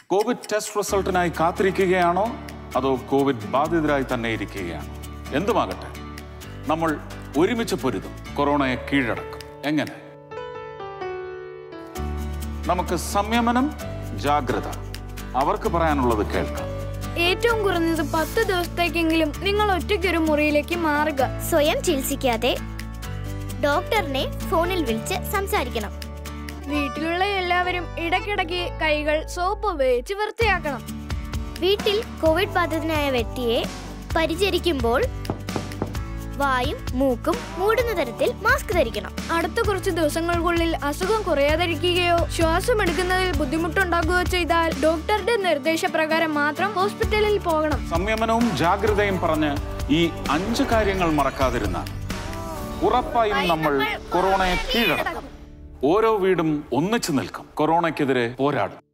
Covid test റിസൾട്ടിനായി കാത്തിരിക്കുകയാണോ അതോ Covid ബാധിതരായി തന്നെ ഇരിക്കുകയാണോ എന്തുമാകട്ടെ നമ്മൾ ഒരുമിച്ച് പൊരുതും കൊറോണയെ കീഴടക്കും എങ്ങനെ നമുക്ക് സംയമനം ജാഗ്രത അവർക്ക് പറയാനുള്ളത് കേൾക്കാം ഏറ്റവും കുറഞ്ഞത് പത്ത് ദിവസത്തേക്കെങ്കിലും നിങ്ങൾ ഒറ്റയ്ക്കൊരു മുറിയിലേക്ക് മാറുക സ്വയം ചികിത്സിക്കാതെ ഡോക്ടറിനെ ഫോണിൽ വിളിച്ച് സംസാരിക്കണം വീട്ടിലുള്ള എല്ലാവരും ഇടയ്ക്കിടയ്ക്ക് കൈകൾ സോപ്പ് ഉപയോഗിച്ച് വൃത്തിയാക്കണം വീട്ടിൽ കോവിഡ് ബാധിതനായ വ്യക്തിയെ പരിചരിക്കുമ്പോൾ വായും മൂക്കും മൂടുന്ന തരത്തിൽ മാസ്ക് ധരിക്കണം അടുത്ത കുറച്ച് ദിവസങ്ങൾക്കുള്ളിൽ അസുഖം കുറയാതിരിക്കുകയോ ശ്വാസമെടുക്കുന്നതിൽ ബുദ്ധിമുട്ടുണ്ടാകുകയോ ചെയ്താൽ ഡോക്ടറുടെ നിർദ്ദേശപ്രകാരം മാത്രം ഹോസ്പിറ്റലിൽ പോകണം സംയമനവും ജാഗ്രതയും പറഞ്ഞ് ഈ അഞ്ച് കാര്യങ്ങൾ മറക്കാതിരുന്നാൽ ഉറപ്പായും നമ്മൾ കൊറോണയെ കീഴടക്കും ഓരോ വീടും ഒന്നിച്ചു നിൽക്കും കൊറോണയ്ക്കെതിരെ പോരാടും